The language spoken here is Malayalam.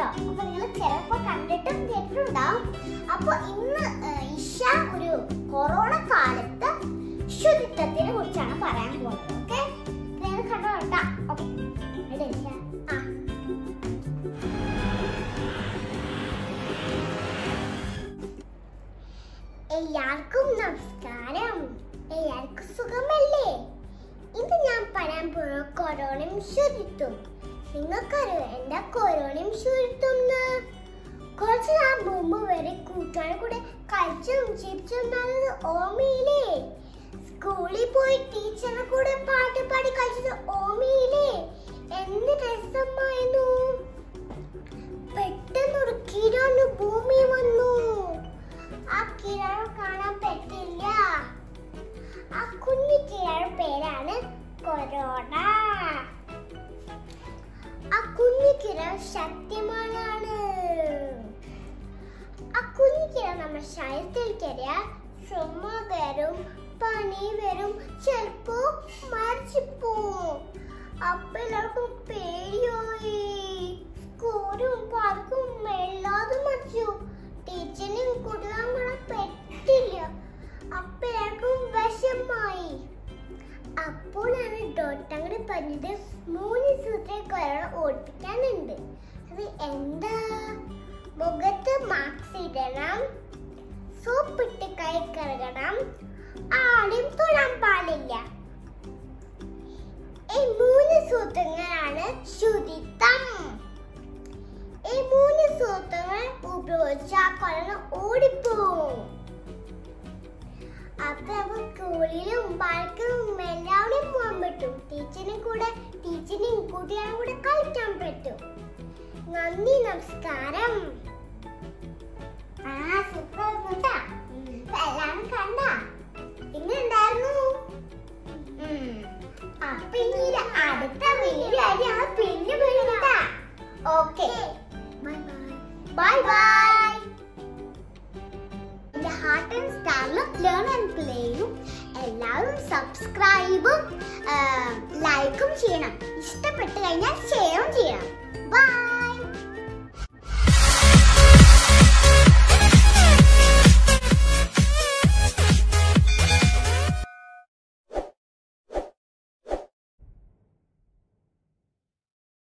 അപ്പൊ നിങ്ങൾ ചിലപ്പോ കണ്ടിട്ടും കേട്ടിട്ടുണ്ടാവും അപ്പൊ ഇന്ന് ഏഹ്, ഇഷ ഒരു കൊറോണ കാലത്ത് ശുചിത്വത്തിനെ കുറിച്ചാണ് പറയാൻ പോകുന്നത് ഓക്കെ നിങ്ങൾ കണ്ടോ കേട്ടാ ഓക്കെ ആ എല്ലാവർക്കും നമസ്കാരം എല്ലാവർക്കും സുഖമല്ലേ ഇന്ന് ഞാൻ പറയാൻ പോകുന്ന കൊറോണയും ശുചിത്വം നിങ്ങൾക്കറിയോ എന്താ കൊറോണയും ശുചിത്വം എന്ന്? കുറച്ച് നാൾ മുമ്പ് വരെ കൂട്ടുകാരെ കൂടെ കളിച്ചും ചിരിച്ചും നടന്നത് ഓർമ്മയില്ലേ സ്കൂളിൽ പോയി ടീച്ചറെ കൂടെ പാട്ട് പാടി കളിച്ചത് ഓർമ്മയില്ലേ എന്ത് രസമായിരുന്നു പെട്ടെന്നൊരു കിരാണ് ഭൂമി വന്നു ആ കിരാണ് കാണാൻ പറ്റില്ല ആ കുഞ്ഞു കിരാണ് പേരാണ് കൊറോണ ആ കുഞ്ഞു കിരാൻ ശക്തിമാനാണ് ആ കുഞ്ഞു കിരാൻ നമ്മുടെ ശരീരത്തിൽ കയറിയാൽ ചുമ വരും പനി വരും ചിലപ്പോ മരിച്ചു പോവും അപ്പൊ എല്ലാവർക്കും പേടിയായി സ്കൂളും പാർക്കും എല്ലാതും മരിച്ചു ടീച്ചറിനും കൂട്ടുകാരും കൂടെ പെട്ടില്ല അപ്പൊ എല്ലാവർക്കും വിഷമായി അപ്പോഴാണ് ഡോട്ടങ്ങട് പറഞ്ഞത് മൂന്ന് സൂത്രം കൊറോണ ഓടിപ്പിക്കാനുണ്ട് അത് എന്താ മുഖത്ത് മാസ്ക് ഇടണം സോപ്പിട്ട് കൈ കഴുകണം ആരും തൊടാൻ പാടില്ല ഈ മൂന്ന് സൂത്രങ്ങളാണ് ശുചിത്വം ഈ മൂന്ന് സൂത്രങ്ങൾ ഉപയോഗിച്ച് ആ കൊറോണ ഓടിപ്പോവും അപ്പൊ നമുക്ക് സ്കൂളിലും പാർക്കിലും എല്ലാവരും പോകാൻ പറ്റും ടീച്ചറിനും കൂടെ ടീച്ചറിനും കൂട്ടുകാരും കൂടെ കളിക്കാൻ പറ്റും നന്ദി നമസ്കാരം ആ സൂപ്പർ കേട്ടാ എല്ലാരും കണ്ട എങ്ങനെയുണ്ടായിരുന്നു അപ്പൊ ഇനി ഇത് അടുത്ത വീഡിയോ ആയി ഞങ്ങൾ പിന്നെ വീഴുക ഓക്കെ ബൈ ബൈ എന്റെ ഹാർട്ട് ആൻഡ് സ്റ്റാറിലും ലേൺ ആൻഡ് പ്ലേയും എല്ലാവരും സബ്സ്ക്രൈബും ലൈക്കും ചെയ്യണം ഇഷ്ടപ്പെട്ട് കഴിഞ്ഞാൽ ഷെയറും ചെയ്യണം ബൈ